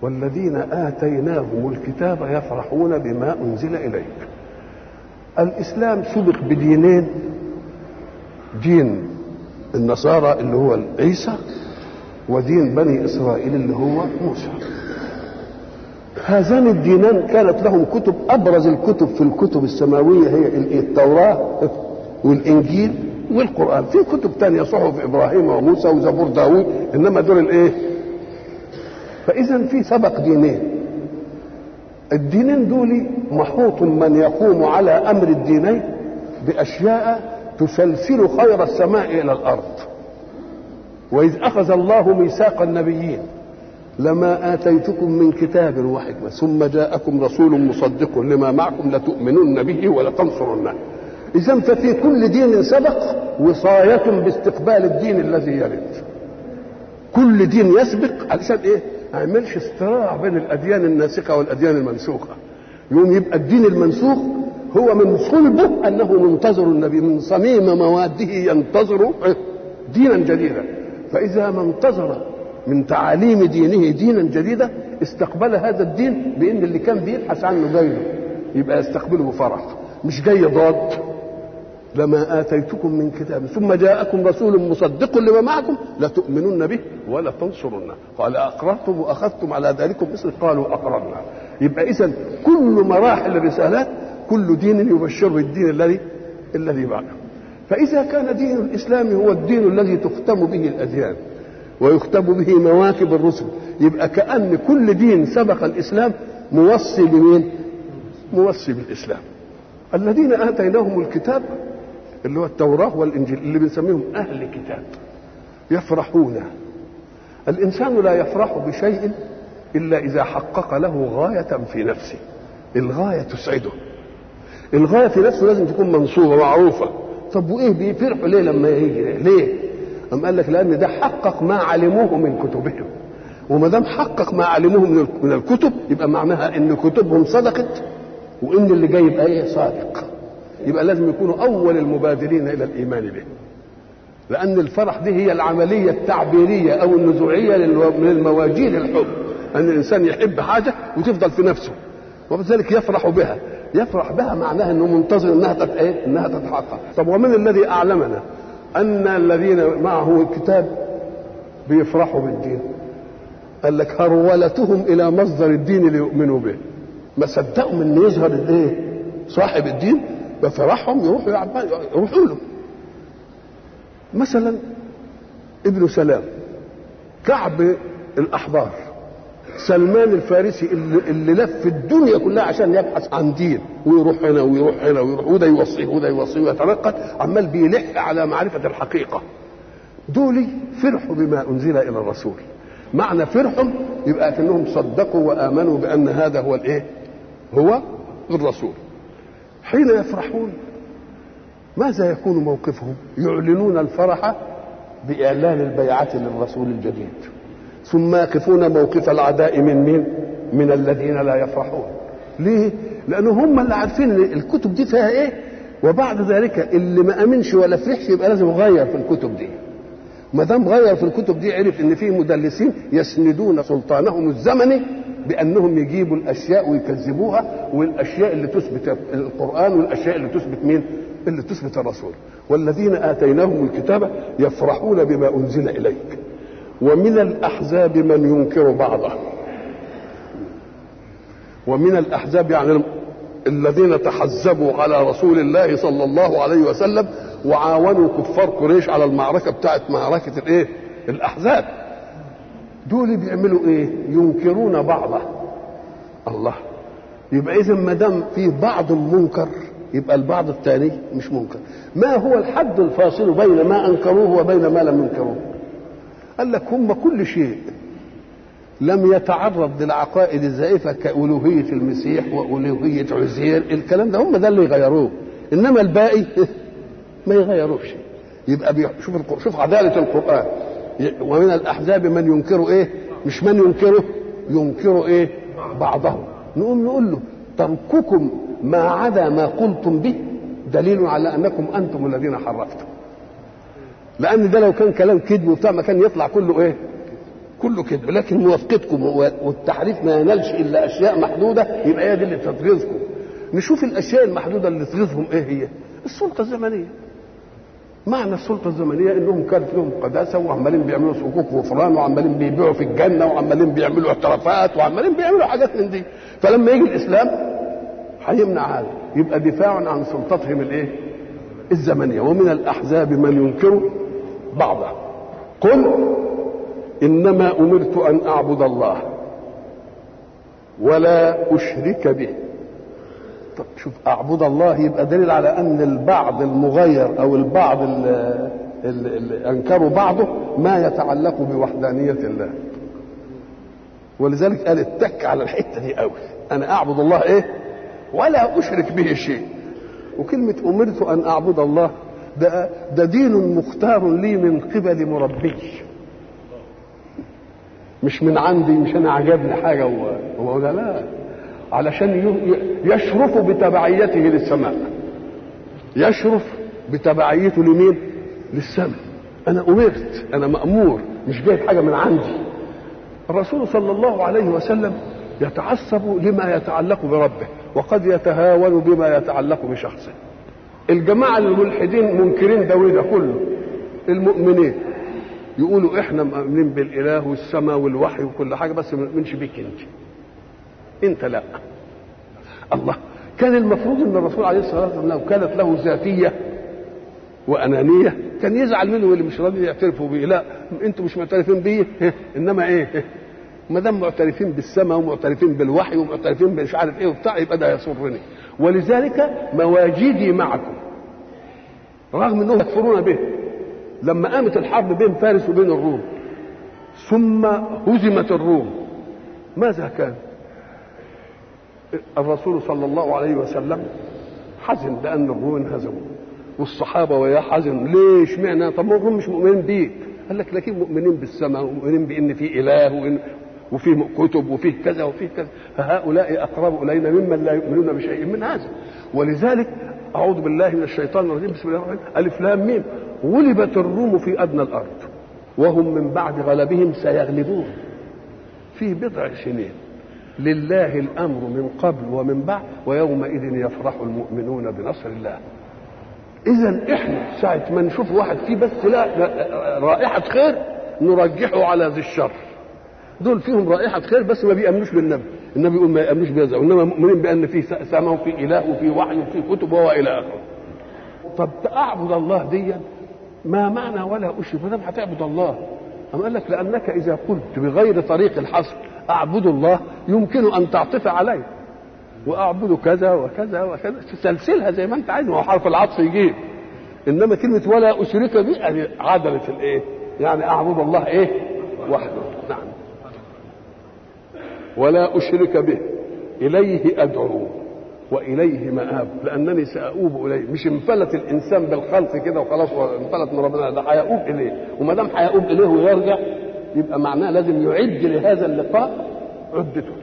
والذين آتيناهم الكتاب يفرحون بما أنزل إليك الإسلام سبق بدينين دين النصارى اللي هو عيسى ودين بني إسرائيل اللي هو موسى هذان الدينان كانت لهم كتب أبرز الكتب في الكتب السماوية هي التوراة والإنجيل والقرآن في كتب تانية صحف إبراهيم وموسى وزبور داوود إنما دول الإيه فإذا في سبق دينين الدينين دول محوط من يقوم على أمر الدينين بأشياء تسلسل خير السماء إلى الأرض وإذ أخذ الله ميثاق النبيين لما آتيتكم من كتاب وحكمة ثم جاءكم رسول مصدق لما معكم لتؤمنن به ولتنصرنه إذا ففي كل دين سبق وصاية باستقبال الدين الذي يرد كل دين يسبق علشان إيه؟ ما يعملش استراع بين الأديان الناسخة والأديان المنسوخة يوم يبقى الدين المنسوخ هو من صلبه أنه منتظر النبي من صميم مواده ينتظر دينا جديدا فإذا ما انتظر من تعاليم دينه دينا جديدا استقبل هذا الدين بان اللي كان بيبحث عنه جاي له يبقى يستقبله بفرح مش جاي ضاد لما اتيتكم من كتاب ثم جاءكم رسول مصدق لما معكم لتؤمنن به ولا تنصرنه قال اقررتم واخذتم على ذلكم مثل قالوا اقررنا يبقى اذا كل مراحل الرسالات كل دين يبشره الدين الذي الذي بعده فاذا كان دين الاسلام هو الدين الذي تختم به الاديان ويكتب به مواكب الرسل يبقى كأن كل دين سبق الإسلام موصي بمين؟ موصي بالإسلام الذين آتيناهم الكتاب اللي هو التوراة والإنجيل اللي بنسميهم أهل كتاب يفرحون الإنسان لا يفرح بشيء إلا إذا حقق له غاية في نفسه الغاية تسعده الغاية في نفسه لازم تكون منصوبة معروفة طب وإيه بيفرحوا ليه لما يجي ليه؟ أم قال لك لأن ده حقق ما علموه من كتبهم وما دام حقق ما علموه من الكتب يبقى معناها ان كتبهم صدقت وان اللي جاي يبقى ايه صادق يبقى لازم يكونوا اول المبادرين الى الايمان به لان الفرح دي هي العمليه التعبيريه او النزوعيه من المواجيل الحب ان الانسان يحب حاجه وتفضل في نفسه وبذلك يفرح بها يفرح بها معناها انه منتظر انها تت... ايه؟ انها تتحقق طب ومن الذي اعلمنا ان الذين معه الكتاب بيفرحوا بالدين قال لك هرولتهم الى مصدر الدين ليؤمنوا به ما صدقوا ان يظهر الايه صاحب الدين بفرحهم يروحوا يروحوا له مثلا ابن سلام كعب الاحبار سلمان الفارسي اللي, اللي لف الدنيا كلها عشان يبحث عن دين ويروح هنا ويروح هنا ويروح وده يوصيه وده يوصيه ويتنقل عمال بيلح على معرفه الحقيقه دول فرحوا بما انزل الى الرسول معنى فرحهم يبقى كانهم صدقوا وامنوا بان هذا هو الايه هو الرسول حين يفرحون ماذا يكون موقفهم يعلنون الفرح باعلان البيعه للرسول الجديد ثم يقفون موقف العداء من مين من الذين لا يفرحون ليه لانه هم اللي عارفين الكتب دي فيها ايه وبعد ذلك اللي ما امنش ولا فرحش يبقى لازم يغير في الكتب دي ما دام غير في الكتب دي عرف ان في مدلسين يسندون سلطانهم الزمني بانهم يجيبوا الاشياء ويكذبوها والاشياء اللي تثبت القران والاشياء اللي تثبت مين؟ اللي تثبت الرسول والذين اتيناهم الكتاب يفرحون بما انزل اليك ومن الاحزاب من ينكر بعضه ومن الاحزاب يعني الذين تحزبوا على رسول الله صلى الله عليه وسلم وعاونوا كفار قريش على المعركه بتاعت معركه الايه؟ الاحزاب. دول بيعملوا ايه؟ ينكرون بعضه. الله يبقى اذا ما دام في بعض منكر يبقى البعض الثاني مش منكر. ما هو الحد الفاصل بين ما انكروه وبين ما لم ينكروه؟ قال لك هم كل شيء لم يتعرض للعقائد الزائفه كالوهيه المسيح والوهيه عزير الكلام ده هم ده اللي يغيروه انما الباقي ما يغيروش يبقى شوف شوف عداله القران ومن الاحزاب من ينكر ايه مش من ينكره ينكر ايه بعضه نقوم نقول له ترككم ما عدا ما قلتم به دليل على انكم انتم الذين حرفتم لان ده لو كان كلام كذب وبتاع ما كان يطلع كله ايه كله كذب لكن موافقتكم والتحريف ما ينالش الا اشياء محدوده يبقى هي دي اللي تغيظكم نشوف الاشياء المحدوده اللي تغيظهم ايه هي السلطه الزمنيه معنى السلطه الزمنيه انهم كانت لهم قداسه وعمالين بيعملوا صكوك وفران وعمالين بيبيعوا في الجنه وعمالين بيعملوا اعترافات وعمالين بيعملوا حاجات من دي فلما يجي الاسلام هيمنع هذا يبقى دفاع عن سلطتهم الايه الزمنيه ومن الاحزاب من ينكر بعضه قل انما امرت ان اعبد الله ولا اشرك به طب شوف اعبد الله يبقى دليل على ان البعض المغير او البعض اللي انكروا بعضه ما يتعلق بوحدانيه الله ولذلك قال اتك على الحته دي قوي انا اعبد الله ايه ولا اشرك به شيء وكلمه امرت ان اعبد الله ده ده دين مختار لي من قبل مربي مش من عندي مش انا عجبني حاجه هو ده لا علشان يشرف بتبعيته للسماء يشرف بتبعيته لمين للسماء انا امرت انا مامور مش جايب حاجه من عندي الرسول صلى الله عليه وسلم يتعصب لما يتعلق بربه وقد يتهاون بما يتعلق بشخصه الجماعه الملحدين منكرين ده وده كله المؤمنين يقولوا احنا مؤمنين بالاله والسماء والوحي وكل حاجه بس ما نؤمنش بيك انت انت لا الله كان المفروض ان الرسول عليه الصلاه والسلام لو كانت له ذاتيه وانانيه كان يزعل منه اللي مش راضي يعترفوا بيه لا انتوا مش معترفين بيه انما ايه ما دام معترفين بالسماء ومعترفين بالوحي ومعترفين مش عارف ايه وبتاع يبقى ده يسرني ولذلك مواجدي معكم رغم انهم يكفرون به لما قامت الحرب بين فارس وبين الروم ثم هزمت الروم ماذا كان الرسول صلى الله عليه وسلم حزن لان الروم انهزموا والصحابه وياه حزن ليش معنى طب ما الروم مش مؤمنين بيك قال لك لكن مؤمنين بالسماء ومؤمنين بان في اله وإن وفيه كتب وفيه كذا وفيه كذا فهؤلاء اقرب الينا ممن لا يؤمنون بشيء من هذا ولذلك اعوذ بالله من الشيطان الرجيم بسم الله الرحمن الرحيم الف لام ميم غلبت الروم في ادنى الارض وهم من بعد غلبهم سيغلبون في بضع سنين لله الامر من قبل ومن بعد ويومئذ يفرح المؤمنون بنصر الله اذا احنا ساعه ما نشوف واحد فيه بس لا رائحه خير نرجحه على ذي الشر دول فيهم رائحه خير بس ما بيامنوش بالنبي النبي يقول ما يامنوش بهذا انما مؤمنين بان في سماء وفي اله وفي وحي وفي كتب وهو الى اخره طب اعبد الله ديا ما معنى ولا اشرك ما دام هتعبد الله أم قال لك لانك اذا قلت بغير طريق الحصر اعبد الله يمكن ان تعطف عليه واعبد كذا وكذا وكذا تسلسلها زي ما انت عايز ما هو حرف العطف يجيب انما كلمه ولا اشرك به ادي عدلت الايه يعني اعبد الله ايه وحده نعم ولا اشرك به اليه ادعو واليه مآب لانني ساؤوب اليه مش انفلت الانسان بالخلق كده وخلاص انفلت من ربنا ده هيؤوب اليه وما دام هيؤوب اليه ويرجع يبقى معناه لازم يعد لهذا اللقاء عدته